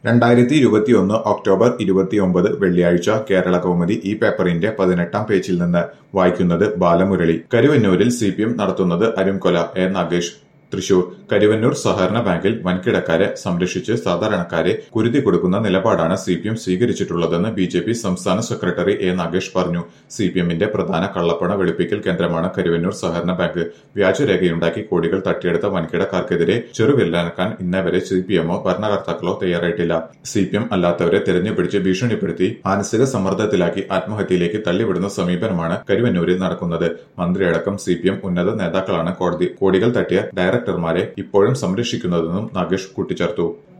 രണ്ടായിരത്തി ഇരുപത്തിയൊന്ന് ഒക്ടോബർ ഇരുപത്തിയൊമ്പത് വെള്ളിയാഴ്ച കേരള കൗമുദി ഈ പേപ്പറിന്റെ പതിനെട്ടാം പേജിൽ നിന്ന് വായിക്കുന്നത് ബാലമുരളി കരുവന്നൂരിൽ സി പി എം നടത്തുന്നത് അരുംകൊല എ നാഗേഷ് തൃശൂർ കരുവന്നൂർ സഹകരണ ബാങ്കിൽ വൻകിടക്കാരെ സംരക്ഷിച്ച് സാധാരണക്കാരെ കുരുതി കൊടുക്കുന്ന നിലപാടാണ് സി പി എം സ്വീകരിച്ചിട്ടുള്ളതെന്ന് ബി ജെ പി സംസ്ഥാന സെക്രട്ടറി എ നാഗേഷ് പറഞ്ഞു സി പി എമ്മിന്റെ പ്രധാന കള്ളപ്പണ വെളുപ്പിക്കൽ കേന്ദ്രമാണ് കരുവന്നൂർ സഹകരണ ബാങ്ക് വ്യാജരേഖയുണ്ടാക്കി കോടികൾ തട്ടിയെടുത്ത വൻകിടക്കാർക്കെതിരെ ചെറുവില്ലാക്കാൻ ഇന്നേവരെ സി പി എമ്മോ ഭരണകർത്താക്കളോ തയ്യാറായിട്ടില്ല സി പി എം അല്ലാത്തവരെ തെരഞ്ഞുപിടിച്ച് ഭീഷണിപ്പെടുത്തി മാനസിക സമ്മർദ്ദത്തിലാക്കി ആത്മഹത്യയിലേക്ക് തള്ളിവിടുന്ന സമീപനമാണ് കരുവന്നൂരിൽ നടക്കുന്നത് മന്ത്രിയടക്കം സി പി എം ഉന്നത നേതാക്കളാണ് കോടതി കോടികൾ തട്ടിയ ഡയറക്ടർമാരെ ഇപ്പോഴും സംരക്ഷിക്കുന്നതെന്നും നാഗേഷ് കൂട്ടിച്ചേർത്തു